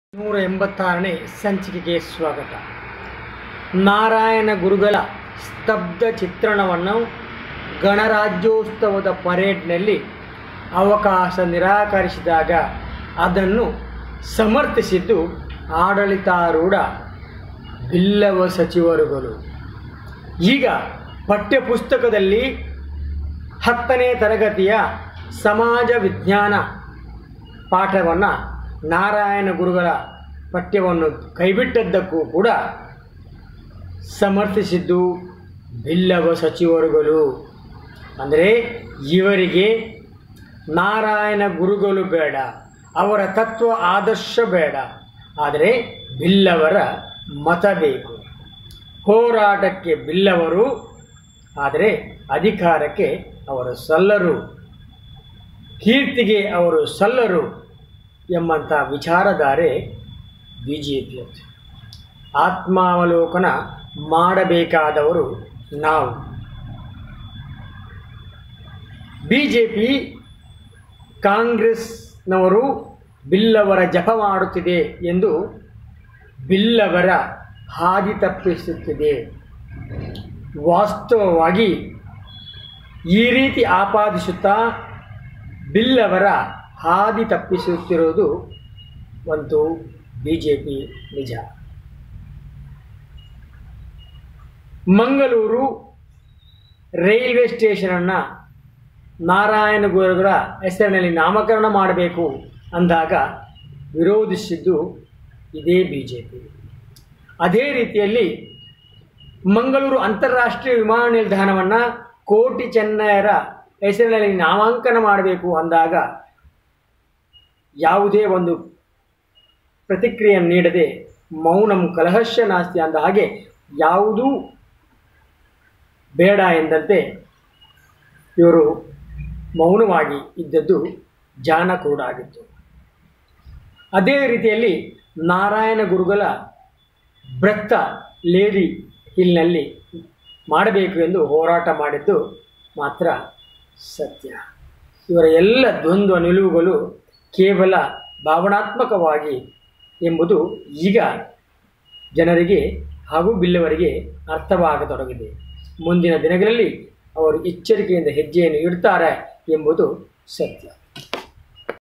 ನೂರ ಎಂಬತ್ತಾರನೇ ಸಂಚಿಕೆಗೆ ಸ್ವಾಗತ ನಾರಾಯಣ ಗುರುಗಳ ಸ್ತಬ್ಧ ಚಿತ್ರಣವನ್ನು ಗಣರಾಜ್ಯೋತ್ಸವದ ಪರೇಡ್ನಲ್ಲಿ ಅವಕಾಶ ನಿರಾಕರಿಸಿದಾಗ ಅದನ್ನು ಸಮರ್ಥಿಸಿದ್ದು ಆಡಳಿತಾರೂಢ ಬಿಲ್ಲವ ಸಚಿವರುಗಳು ಈಗ ಪಠ್ಯಪುಸ್ತಕದಲ್ಲಿ ಹತ್ತನೇ ತರಗತಿಯ ಸಮಾಜ ವಿಜ್ಞಾನ ಪಾಠವನ್ನು ನಾರಾಯಣ ಗುರುಗಳ ಪಠ್ಯವನ್ನು ಕೈಬಿಟ್ಟದ್ದಕ್ಕೂ ಕೂಡ ಸಮರ್ಥಿಸಿದ್ದು ಬಿಲ್ಲವ ಸಚಿವರುಗಳು ಅಂದರೆ ಇವರಿಗೆ ನಾರಾಯಣ ಗುರುಗಳು ಬೇಡ ಅವರ ತತ್ವ ಆದರ್ಶ ಬೇಡ ಆದರೆ ಬಿಲ್ಲವರ ಮತ ಬೇಕು ಹೋರಾಟಕ್ಕೆ ಬಿಲ್ಲವರು ಆದರೆ ಅಧಿಕಾರಕ್ಕೆ ಅವರು ಸಲ್ಲರು ಕೀರ್ತಿಗೆ ಅವರು ಸಲ್ಲರು ಎಂಬಂಥ ವಿಚಾರಧಾರೆ ಬಿ ಜೆ ಪಿ ಆತ್ಮಾವಲೋಕನ ಮಾಡಬೇಕಾದವರು ನಾವು ಬಿ ಜೆ ಪಿ ಕಾಂಗ್ರೆಸ್ನವರು ಬಿಲ್ಲವರ ಜಪ ಮಾಡುತ್ತಿದೆ ಎಂದು ಬಿಲ್ಲವರ ಹಾದಿ ತಪ್ಪಿಸುತ್ತಿದೆ ವಾಸ್ತವವಾಗಿ ಈ ರೀತಿ ಆಪಾದಿಸುತ್ತಾ ಬಿಲ್ಲವರ ಹಾದಿ ತಪ್ಪಿಸುತ್ತಿರುವುದು ಒಂದು ಬಿ ಜೆ ಪಿ ನಿಜ ಮಂಗಳೂರು ರೈಲ್ವೆ ಸ್ಟೇಷನನ್ನು ನಾರಾಯಣ ಗುರುಗಳ ಹೆಸರಿನಲ್ಲಿ ನಾಮಕರಣ ಮಾಡಬೇಕು ಅಂದಾಗ ವಿರೋಧಿಸಿದ್ದು ಇದೇ ಬಿ ಜೆ ಪಿ ಅದೇ ರೀತಿಯಲ್ಲಿ ಮಂಗಳೂರು ಅಂತಾರಾಷ್ಟ್ರೀಯ ವಿಮಾನ ನಿಲ್ದಾಣವನ್ನು ಕೋಟಿ ಚೆನ್ನಯರ ಹೆಸರಿನಲ್ಲಿ ನಾಮಾಂಕನ ಮಾಡಬೇಕು ಅಂದಾಗ ಯಾವುದೇ ಒಂದು ಪ್ರತಿಕ್ರಿಯೆಯನ್ನು ನೀಡದೆ ಮೌನಂ ಕಲಹಶ್ಯ ನಾಸ್ತಿ ಅಂದ ಹಾಗೆ ಯಾವುದೂ ಬೇಡ ಎಂದಂತೆ ಇವರು ಮೌನವಾಗಿ ಇದ್ದದ್ದು ಜಾನ ಕೂಡ ಆಗಿತ್ತು ಅದೇ ರೀತಿಯಲ್ಲಿ ನಾರಾಯಣ ಗುರುಗಳ ಬ್ರತ್ತ ಲೇಡಿ ಹಿಲ್ನಲ್ಲಿ ಮಾಡಬೇಕು ಎಂದು ಹೋರಾಟ ಮಾಡಿದ್ದು ಮಾತ್ರ ಸತ್ಯ ಇವರ ಎಲ್ಲ ದ್ವಂದ್ವ ನಿಲುವುಗಳು ಕೇವಲ ಭಾವನಾತ್ಮಕವಾಗಿ ಎಂಬುದು ಈಗ ಜನರಿಗೆ ಹಾಗೂ ಬಿಲ್ಲವರಿಗೆ ಅರ್ಥವಾಗತೊಡಗಿದೆ ಮುಂದಿನ ದಿನಗಳಲ್ಲಿ ಅವರು ಎಚ್ಚರಿಕೆಯಿಂದ ಹೆಜ್ಜೆಯನ್ನು ಇಡ್ತಾರೆ ಎಂಬುದು ಸತ್ಯ